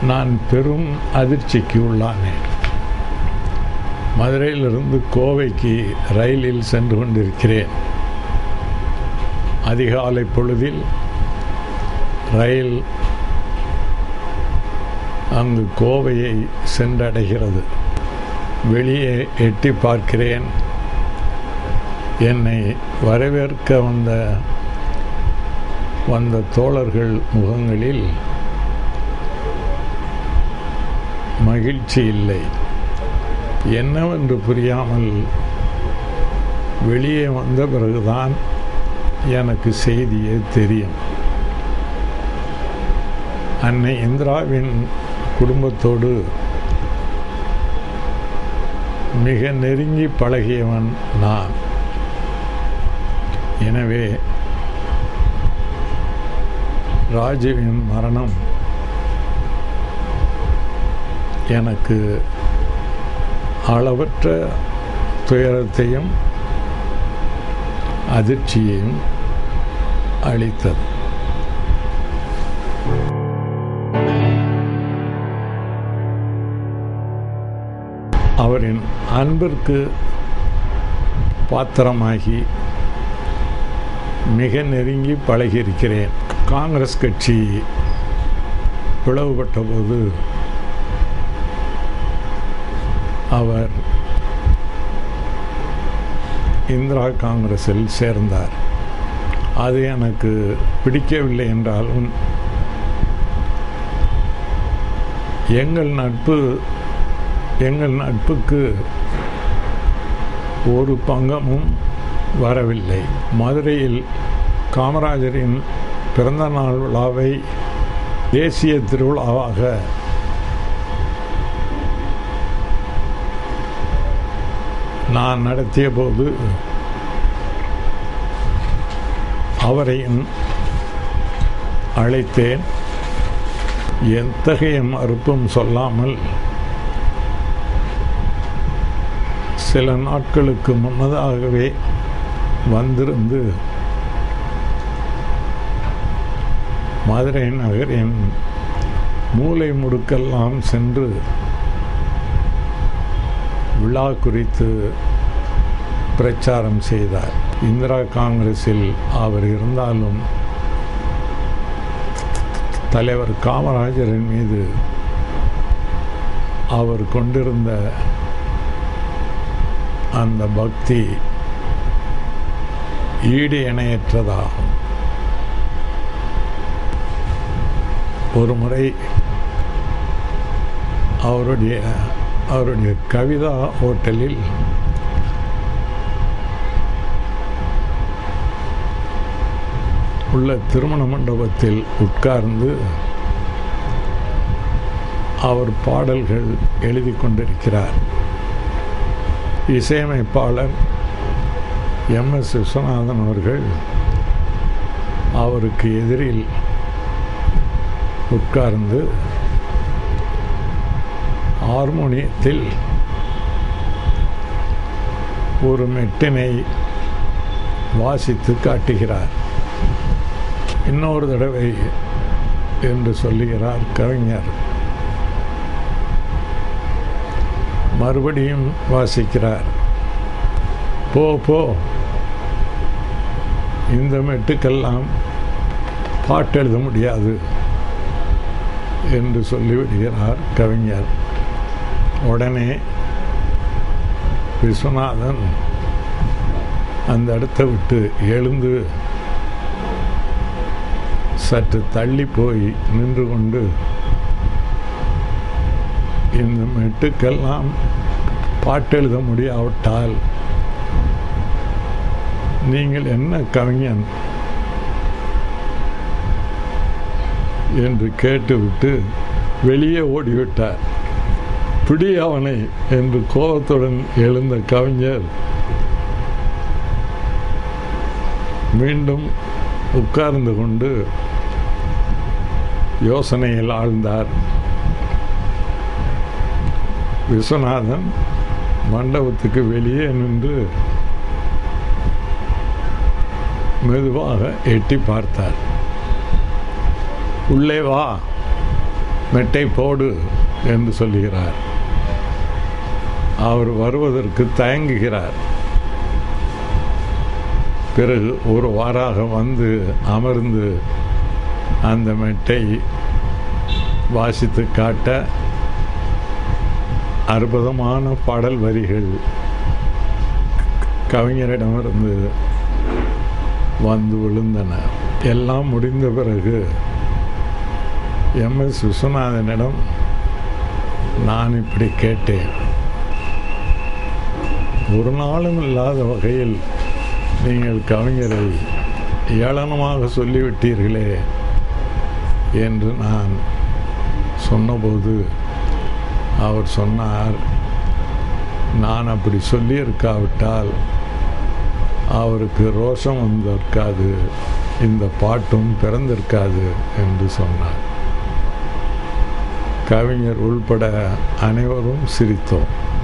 நான் பெரும் அதிர்ச்சிக்கு உள்ளானேன் மதுரையிலிருந்து கோவைக்கு ரயிலில் சென்று கொண்டிருக்கிறேன் அதிகாலை பொழுதில் ரயில் அங்கு கோவையை சென்றடைகிறது வெளியே எட்டி பார்க்கிறேன் என்னை வரவேற்க வந்த வந்த தோழர்கள் முகங்களில் மகிழ்ச்சி இல்லை என்னவென்று புரியாமல் வெளியே வந்த பிறகுதான் எனக்கு செய்தியே தெரியும் அன்னை இந்திராவின் குடும்பத்தோடு மிக நெருங்கி பழகியவன் நான் எனவே ராஜுவின் மரணம் எனக்கு அளவற்ற துயரத்தையும் அதிர்ச்சியையும் அளித்தது அவரின் அன்பிற்கு பாத்திரமாகி மிக நெருங்கி பழகியிருக்கிறேன் காங்கிரஸ் கட்சி பிளவுபட்ட போது அவர் இந்திரா காங்கிரஸில் சேர்ந்தார் அது எனக்கு பிடிக்கவில்லை என்றாலும் எங்கள் நட்பு எங்கள் நட்புக்கு ஒரு பங்கமும் வரவில்லை மதுரையில் காமராஜரின் பிறந்த நாள் விழாவை தேசிய திருவிழாவாக நான் நடத்திய போது அவரையும் அழைத்தேன் எத்தகைய மறுப்பும் சொல்லாமல் சில நாட்களுக்கு முன்னதாகவே வந்திருந்து மதுரை நகரின் மூலை முடுக்கெல்லாம் சென்று விழா குறித்து பிரச்சாரம் செய்தார் இந்திரா காங்கிரஸில் அவர் இருந்தாலும் தலைவர் காமராஜரின் மீது அவர் கொண்டிருந்த அந்த பக்தி ஈடு இணையற்றதாகும் ஒரு முறை அவருடைய அவருடைய கவிதா ஹோட்டலில் உள்ள திருமண மண்டபத்தில் உட்கார்ந்து அவர் பாடல்கள் எழுதி கொண்டிருக்கிறார் இசையமைப்பாளர் எம் எஸ் விஸ்வநாதன் அவர்கள் அவருக்கு எதிரில் உட்கார்ந்து ஹார்மோனியத்தில் ஒரு மெட்டினை வாசித்து காட்டுகிறார் இன்னொரு தடவை என்று சொல்லுகிறார் கவிஞர் மறுபடியும் வாசிக்கிறார் போ போ இந்த மெட்டுக்கெல்லாம் பாட்டு எழுத முடியாது என்று சொல்லிவிடுகிறார் கவிஞர் உடனே விஸ்வநாதன் அந்த இடத்தை விட்டு எழுந்து சற்று தள்ளி போய் நின்று கொண்டு இந்த மெட்டுக்கெல்லாம் பாட்டெழுத முடியாவிட்டால் நீங்கள் என்ன கவிஞன் என்று கேட்டுவிட்டு வெளியே ஓடிவிட்டார் பிடி அவனை என்று கோபத்துடன் எழுந்த கவிஞர் மீண்டும் உட்கார்ந்து கொண்டு யோசனையில் ஆழ்ந்தார் விஸ்வநாதன் மண்டபத்துக்கு வெளியே நின்று மெதுவாக எட்டி பார்த்தார் உள்ளே வா மெட்டை போடு என்று சொல்லுகிறார் அவர் வருவதற்கு தயங்குகிறார் பிறகு ஒரு வாராக வந்து அமர்ந்து அந்த மெட்டை வாசித்து காட்ட அற்புதமான பாடல் வரிகள் கவிஞரிடமிருந்து வந்து விழுந்தன எல்லாம் முடிந்த பிறகு எம் எஸ் விஸ்வநாதனிடம் நான் இப்படி கேட்டேன் ஒரு நாளும் இல்லாத வகையில் நீங்கள் கவிஞரை ஏளனமாக சொல்லிவிட்டீர்களே என்று நான் சொன்னபோது அவர் சொன்னார் நான் அப்படி சொல்லியிருக்காவிட்டால் அவருக்கு ரோஷம் வந்திருக்காது இந்த பாட்டும் பிறந்திருக்காது என்று சொன்னார் கவிஞர் உள்பட அனைவரும் சிரித்தோம்